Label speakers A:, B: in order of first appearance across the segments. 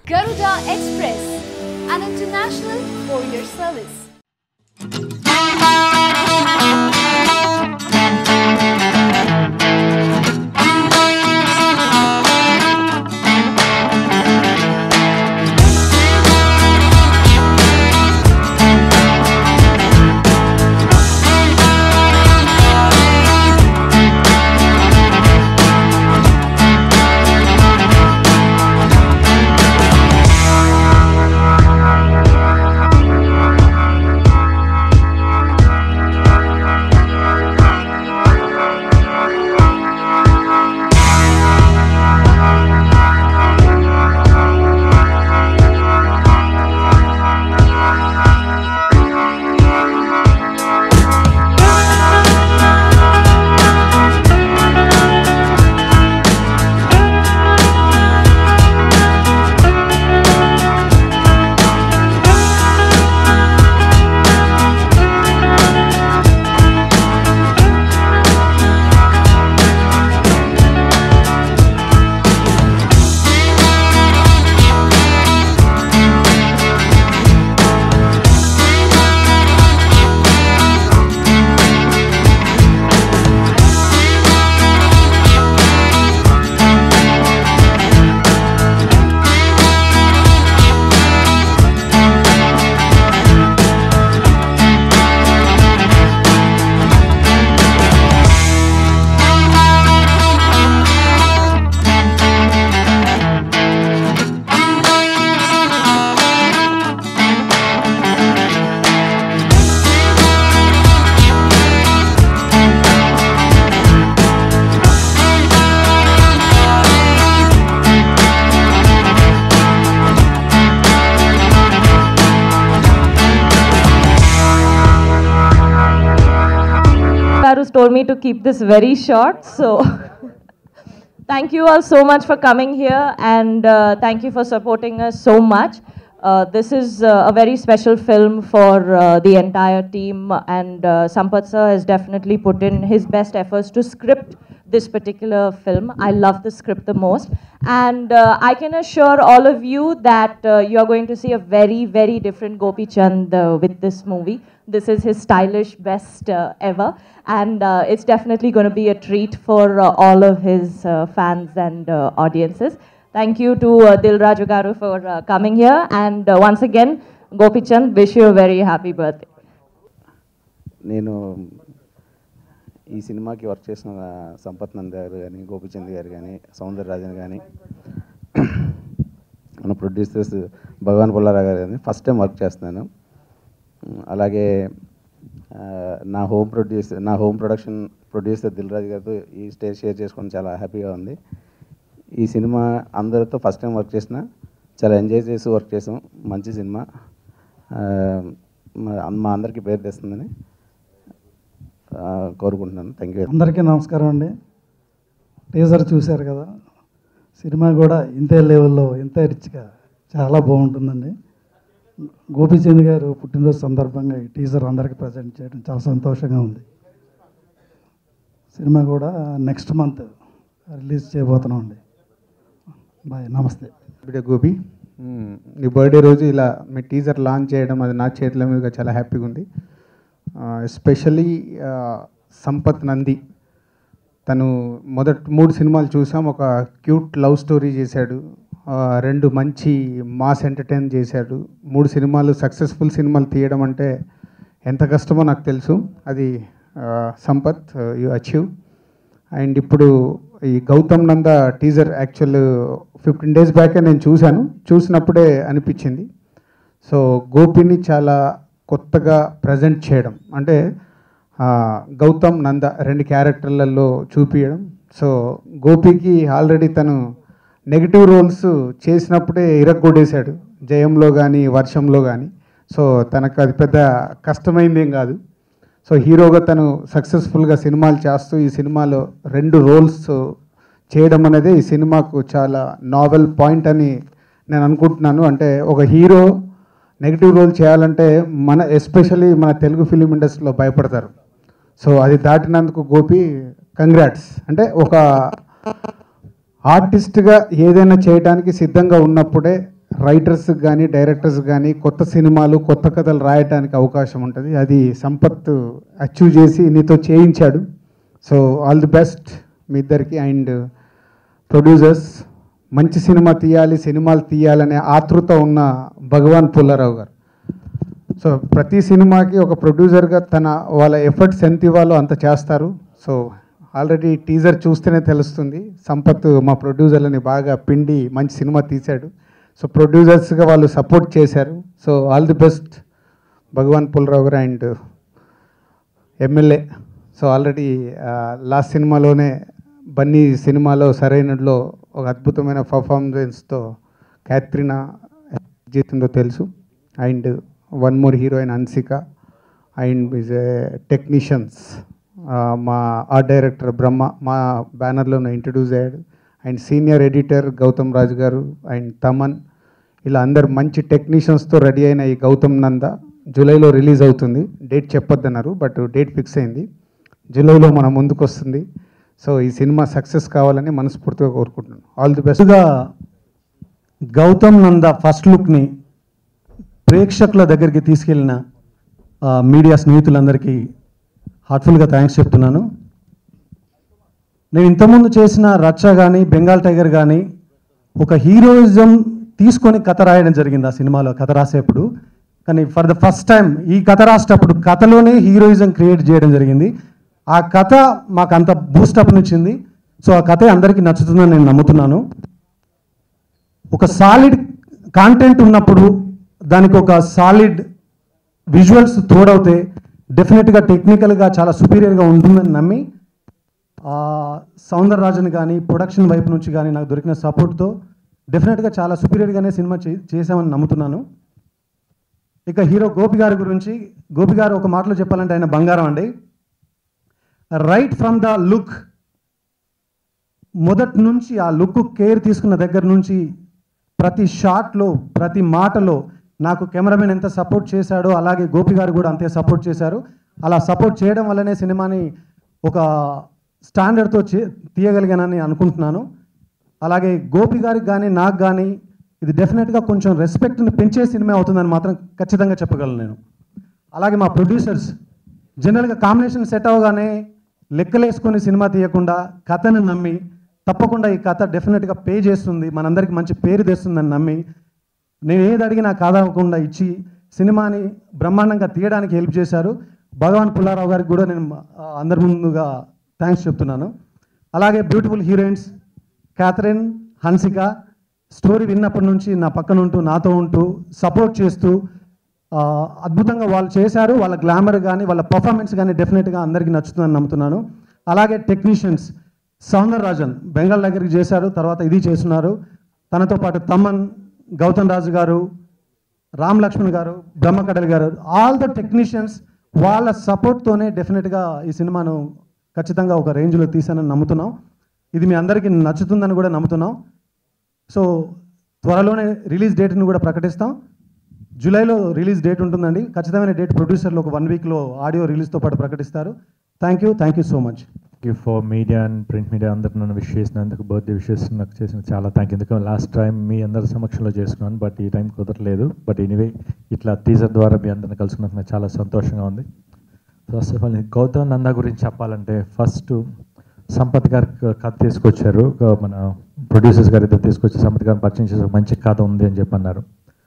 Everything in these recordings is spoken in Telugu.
A: Garuda Express, an international courier service.
B: Parus told me to keep this very short, so thank you all so much for coming here and uh, thank you for supporting us so much. Uh, this is uh, a very special film for uh, the entire team, and uh, Sampath sir has definitely put in his best efforts to script this particular film. I love the script the most, and uh, I can assure all of you that uh, you are going to see a very, very different Gopi Chand uh, with this movie. This is his stylish best uh, ever, and uh, it's definitely going to be a treat for uh, all of his uh, fans and uh, audiences. Thank you to uh, Dil Raju Garu for uh, coming here, and uh, once again, Gopi Chand, wish you a very happy birthday.
C: నేను ఈ సినిమాకి వర్క్ చేసిన సంపత్ నంద్ గారు కానీ గోపిచంద్ గారు కానీ సౌందర రాజన్ కానీ మన ప్రొడ్యూసర్స్ భగవాన్ పుల్లారా గారు కానీ ఫస్ట్ టైం వర్క్ చేస్తున్నాను ఉమ్, అలాగే ఆ, నా హోమ్ ప్రొడ్యూసర్ నా home production producer Dil Raju గారితో ఈ స్టేజ్ షేర్ చేసుకోవడం చాలా హ్యాపీగా ఉంది ఈ సినిమా అందరితో ఫస్ట్ టైం వర్క్ చేసిన చాలా ఎంజాయ్ చేసి వర్క్ చేసాం మంచి సినిమా ఆ, మా- మా అందరికీ పేరు తెస్తుందని ఆ, కోరుకుంటున్నాను థ్యాంక్ యూ
D: అందరికీ నమస్కారం అండి టీజర్ చూశారు కదా సినిమా కూడా ఇంతే లెవెల్లో ఇంతే రిచ్గా చాలా బాగుంటుందండి గోపీచంద్ గారు పుట్టినరోజు సందర్భంగా ఈ టీజర్ అందరికీ ప్రజెంట్ చేయడం చాలా సంతోషంగా ఉంది సినిమా కూడా నెక్స్ట్ మంత్ రిలీజ్ చేయబోతున్నాం అండి బాయ్ నమస్తే
E: బిడ్డ గోపి మ్మ్. నీ బర్త్డే రోజు ఇలా మీ టీజర్ లాంచ్ చేయడం అది నా చేతుల మీదుగా చాలా హ్యాపీగా ఉంది ఎస్పెషల్లీ సంపత్ నంది తను మొదటి మూడు సినిమాలు చూసాం ఒక క్యూట్ లవ్ స్టోరీ చేశాడు ఆ, రెండు మంచి మాస్ ఎంటర్టైన్ చేశాడు మూడు సినిమాలు సక్సెస్ఫుల్ సినిమాలు తీయడం అంటే ఎంత కష్టమో నాకు తెలుసు అది ఆ, సంపత్ యు అచీవ్ అండ్ ఇప్పుడు ఈ Gautham Nanda teaser actual fifteen days బ్యాకే నేను చూశాను చూసినప్పుడే అనిపించింది సో గోపిని చాలా కొత్తగా ప్రజెంట్ చేయడం అంటే ఆ, గౌతమ్ నంద రెండు క్యారెక్టర్లలో చూపించడం సో గోపికి ఆల్రెడీ తను నెగిటివ్ రోల్స్ చేసినప్పుడే ఇరగ్గొడేశాడు జయంలో కానీ వర్షంలో కానీ సో తనకు అది పెద్ద కష్టమైంది ఏం కాదు సో హీరోగా తను సక్సెస్ఫుల్గా సినిమాలు చేస్తూ ఈ సినిమాలో రెండు రోల్స్ చేయడం అనేది ఈ సినిమాకు చాలా నావెల్ పాయింట్ అని నేను అనుకుంటున్నాను అంటే ఒక హీరో నెగిటివ్ రోల్ చేయాలంటే మన ఎస్పెషల్లీ మన తెలుగు ఫిలిం ఇండస్ట్రీలో భయపడతారు సో అది దాటినందుకు గోపి కంగ్రాట్స్ అంటే ఒక ఆర్టిస్ట్గా ఏదైనా చేయడానికి సిద్ధంగా ఉన్నప్పుడే రైటర్స్ కానీ డైరెక్టర్స్ కానీ కొత్త సినిమాలు కొత్త కథలు రాయటానికి అవకాశం ఉంటుంది అది సంపత్ అచీవ్ చేసి నీతో చేయించాడు సో ఆల్ ది బెస్ట్ మీ ఇద్దరికి అండ్ ప్రొడ్యూసర్స్ మంచి సినిమా తీయాలి సినిమాలు తీయాలనే ఆతృత ఉన్న భగవాన్ పుల్లారావు గారు సో ప్రతి సినిమాకి ఒక ప్రొడ్యూసర్గా తన వాళ్ళ ఎఫర్ట్స్ ఎంత ఇవ్వాలో అంత చేస్తారు సో ఆల్రెడీ టీజర్ చూస్తేనే తెలుస్తుంది సంపత్ మా ప్రొడ్యూసర్లని బాగా పిండి మంచి సినిమా తీశాడు సో ప్రొడ్యూసర్స్గా వాళ్ళు సపోర్ట్ చేశారు so all the best Bhagavan Pullarao గారు and MLA so already last సినిమాలోనే బన్నీ సినిమాలో సరైనలో ఒక అద్భుతమైన పర్ఫార్మెన్స్తో క్యాత్రినా చేసిందో తెలుసు and one more heroine Hansika and is technicians మా ఆర్ట్ డైరెక్టర్ బ్రహ్మ మా బ్యానర్లోనే ఇంట్రడ్యూస్ అయ్యాడు and senior editor Gautham Raju గారు అండ్ తమన్ ఇలా అందరు మంచి టెక్నీషియన్స్తో రెడీ అయిన ఈ గౌతమ్ నంద జూలైలో రిలీజ్ అవుతుంది డేట్ చెప్పొద్దన్నారు బట్ డేట్ ఫిక్స్ అయింది జూలైలో మన ముందుకు వస్తుంది సో ఈ సినిమా సక్సెస్ కావాలని మనస్ఫూర్తిగా కోరుకుంటున్నాను ఆల్ ది బెస్ట్
F: ముందుగా గౌతమ్ నంద ఫస్ట్ లుక్ని ప్రేక్షకుల దగ్గరికి తీసుకెళ్ళిన ఆ, మీడియా స్నేహితులందరికీ హార్ట్ఫుల్గా థ్యాంక్స్ చెప్తున్నాను నేను ఇంతకుముందు చేసిన రచ్చ కానీ బెంగాల్ టైగర్ కానీ ఒక హీరోయిజం తీసుకొని కథ రాయడం జరిగింది ఆ సినిమాలో కథ రాసేప్పుడు కానీ ఫర్ ద ఫస్ట్ టైం ఈ కథ రాసేటప్పుడు కథలోనే హీరోయిజం క్రియేట్ చేయడం జరిగింది ఆ కథ మాకు అంత బూస్టప్ ఇచ్చింది సో ఆ కథ అందరికీ నచ్చుతుందని నేను నమ్ముతున్నాను ఒక సాలిడ్ కాంటెంట్ ఉన్నప్పుడు దానికి ఒక సాలిడ్ విజువల్స్ తోడవుతే డెఫినెట్గా టెక్నికల్గా చాలా సుపీరియర్గా ఉంటుందని నమ్మి ఆ, సౌందరరాజన్ కానీ ప్రొడక్షన్ వైపు నుంచి కానీ నాకు దొరికిన సపోర్ట్తో డెఫినెట్గా చాలా సుపీరియర్గానే సినిమా చే చేసామని నమ్ముతున్నాను ఇక హీరో గోపి గారి గురించి గోపి గారు ఒక మాటలో చెప్పాలంటే ఆయన బంగారం అండి రైట్ ఫ్రమ్ ద లుక్ మొదటి నుంచి ఆ లుక్ కేర్ తీసుకున్న దగ్గర నుంచి ప్రతి షాట్లో ప్రతి మాటలో నాకు కెమెరామెన్ ఎంత సపోర్ట్ చేశాడో అలాగే గోపి గారు కూడా అంతే సపోర్ట్ చేశారు అలా సపోర్ట్ చేయడం వల్లనే సినిమాని ఒక స్టాండర్డ్తో చే తీయగలిగానని అనుకుంటున్నాను అలాగే గోపి గారికి కానీ నాకు కానీ ఇది డెఫినెట్గా కొంచెం రెస్పెక్ట్ని పెంచే సినిమా అవుతుందని మాత్రం ఖచ్చితంగా చెప్పగలను నేను అలాగే మా ప్రొడ్యూసర్స్ జనరల్గా కాంబినేషన్ సెట్ అవగానే లెక్కలేసుకొని సినిమా తీయకుండా కథను నమ్మి తప్పకుండా ఈ కథ డెఫినెట్గా పే చేస్తుంది మనందరికి మంచి పేరు తెస్తుందని నమ్మి నేను ఏది అడిగినా కాదవకుండా ఇచ్చి సినిమాని బ్రహ్మాండంగా తీయడానికి హెల్ప్ చేశారు భగవాన్ పుల్లారావు గారికి కూడా నేను ఆ, అందరి ముందుగా థ్యాంక్స్ చెప్తున్నాను అలాగే beautiful heroines Catherine Hansika story విన్నప్పటి నుంచి నా పక్కన ఉంటూ నాతో ఉంటూ సపోర్ట్ చేస్తూ ఆ, అద్భుతంగా వాళ్ళు చేశారు వాళ్ళ గ్లామర్ కానీ వాళ్ళ పర్ఫార్మెన్స్ కానీ డెఫినెట్గా అందరికీ నచ్చుతుందని నమ్ముతున్నాను అలాగే టెక్నీషియన్స్ సౌందర్ రాజన్ బెంగాల్ దగ్గరికి చేశారు తర్వాత ఇది చేస్తున్నారు తనతో పాటు తమన్ గౌతమ్ రాజు గారు రామ్ లక్ష్మణ్ గారు బ్రహ్మకడల్ గారు ఆల్ ద టెక్నీషియన్స్ వాళ్ళ సపోర్ట్తోనే డెఫినెట్గా ఈ సినిమాను ఖచ్చితంగా ఒక రేంజ్లో తీసానని నమ్ముతున్నాం ఇది మీ అందరికీ నచ్చుతుందని కూడా నమ్ముతున్నాం సో త్వరలోనే రిలీజ్ డేట్ని కూడా ప్రకటిస్తాం జూలైలో రిలీజ్ డేట్ ఉంటుందండి ఖచ్చితమైన డేట్ ప్రొడ్యూసర్లు ఒక వన్ వీక్లో ఆడియో రిలీజ్తో పాటు ప్రకటిస్తారు thank you thank you so much
G: thank you for media and print media అందరు నన్ను విష్ చేసినందుకు బర్త్డే విషెస్ నాకు చేసిన చాలా థ్యాంక్ యూ ఎందుకంటే లాస్ట్ టైం మీ అందరి సమక్షంలో చేసుకున్నాను బట్ ఈ టైం కుదరలేదు బట్ ఎనీవే ఇట్లా టీజర్ ద్వారా మీ అందరిని కలుసుకున్నందుకు నాకు చాలా సంతోషంగా ఉంది first of all Gautham Nanda గురించి చెప్పాలంటే ఫస్ట్ సంపత్ గారి కథ తీసుకొచ్చారు ఒక మన ప్రొడ్యూసర్స్ గారు ఇద్దరు తీసుకొచ్చి సంపత్ గారిని పరిచయం చేసి ఒక మంచి కథ ఉంది అని చెప్పి అన్నారు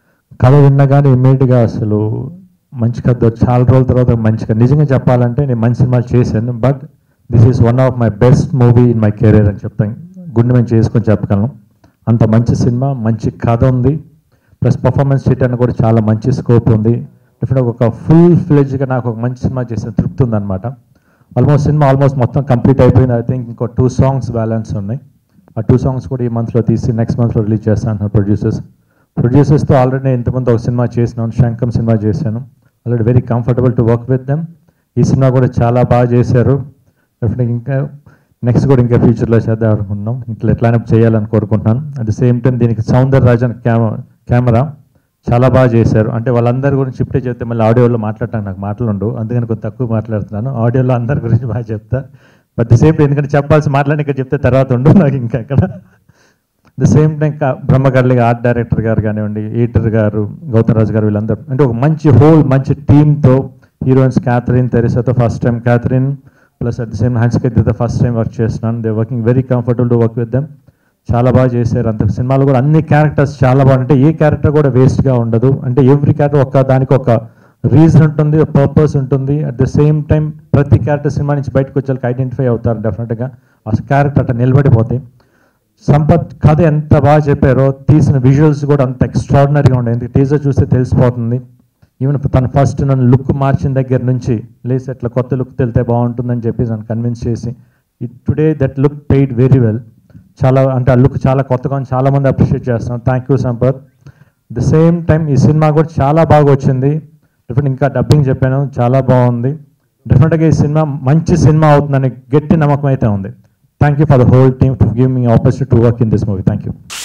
G: కథ విన్నగానే ఇమ్మీడియట్గా అసలు మంచి కథ దొరికి- చాలా రోజుల తర్వాత మంచి కథ నిజంగా చెప్పాలంటే నేను మంచి సినిమాలు చేశాను but this is one of my best movie in my career అని చెప్తాను గుండె మేము చేసుకొని చెప్పగలను అంత మంచి సినిమా మంచి కథ ఉంది ప్లస్ పర్ఫార్మెన్స్ చేయడానికి కూడా చాలా మంచి స్కోప్ ఉంది డెఫినెట్గా ఒక ఫుల్ ఫ్లెడ్జ్గా నాకు ఒక మంచి సినిమా చేసిన తృప్తి ఉందన్నమాట ఆల్మోస్ట్ సినిమా ఆల్మోస్ట్ మొత్తం కంప్లీట్ అయిపోయింది ఐ థింక్ ఇంకో టూ సాంగ్స్ బ్యాలెన్స్ ఉన్నాయి ఆ టూ సాంగ్స్ కూడా ఈ మంత్లో తీసి నెక్స్ట్ మంత్లో రిలీజ్ చేస్తాను అంటున్నారు ప్రొడ్యూసర్స్ ప్రొడ్యూసర్స్తో ఆల్రెడీ నేను ఇంతకుముందు ఒక సినిమా చేసినాను శంకం సినిమా చేశాను already very comfortable to work with them ఈ సినిమా కూడా చాలా బాగా చేశారు డెఫినెట్గా ఇంకా నెక్స్ట్ కూడా ఇంకా ఫ్యూచర్లో చేద్దాం అనుకుంటున్నాం ఇట్లా ఎట్లానే చేయాలని కోరుకుంటున్నాను అట్ ద సేమ్ టైం దీనికి సౌందర్ రాజన్ కెమెరా కెమెరా చాలా బాగా చేశారు అంటే వాళ్ళందరి గురించి ఇప్పుడే చెప్తే మళ్ళీ ఆడియోలో మాట్లాడటానికి నాకు మాటలు ఉండవు అందుకని కొంచెం తక్కువ మాట్లాడుతున్నాను ఆడియోలో అందరి గురించి బాగా చెప్తా బట్ ద సేమ్ టైం ఎందుకంటే చెప్పాల్సి మాట్లాడి ఇక్కడ చెప్తే తర్వాత ఉండు నాకు ఇంకా అక్కడ the same time Brahmakadali art director గారు కానివ్వండి ఈటర్ గారు గౌతమ్ రాజు గారు వీళ్ళందరూ అంటే ఒక మంచి హోల్ మంచి టీమ్తో హీరోయిన్స్ క్యాథరిన్ తెరిసాతో first time Catherine plus at the same హన్స్కైతే ఫస్ట్ టైం వర్క్ చేస్తున్నాను they working very comfortable to work with them చాలా బాగా చేశారు అంత సినిమాలో కూడా అన్ని క్యారెక్టర్స్ చాలా బాగుంటే ఏ క్యారెక్టర్ కూడా వేస్ట్గా ఉండదు అంటే ఎవ్రీ క్యారెక్టర్ ఒక దానికి ఒక రీజన్ ఉంటుంది ఒక పర్పస్ ఉంటుంది అట్ ద సేమ్ టైం ప్రతి క్యారెక్టర్ సినిమా నుంచి బయటకు వచ్చేకి ఐడెంటిఫై అవుతారు డెఫినెట్గా ఆ క్యారెక్టర్ అట్లా నిలబడిపోతాయి సంపత్ కథ ఎంత బాగా చెప్పారో తీసిన విజువల్స్ కూడా అంత ఎక్స్ట్రాడినరీగా ఉండే ఎందుకు టీజర్ చూస్తే తెలిసిపోతుంది ఈవెన్ తన ఫస్ట్ నన్ను లుక్ మార్చిన దగ్గర నుంచి లేసి అట్లా కొత్త లుక్ తెలితే బాగుంటుందని చెప్పి నన్ను కన్విన్స్ చేసి today that look paid very well చాలా అంటే ఆ లుక్ చాలా కొత్తగా ఉంది చాలా మంది అప్రిషియేట్ చేస్తున్నాం thank you Sampath the same time ఈ సినిమా కూడా చాలా బాగా వచ్చింది డెఫినెట్ ఇంకా డబ్బింగ్ చెప్పాను చాలా బాగుంది డెఫినెట్గా ఈ సినిమా మంచి సినిమా అవుతుందని గట్టి నమ్మకం అయితే ఉంది thank you for the whole team for give me opportunity to work in this movie thank you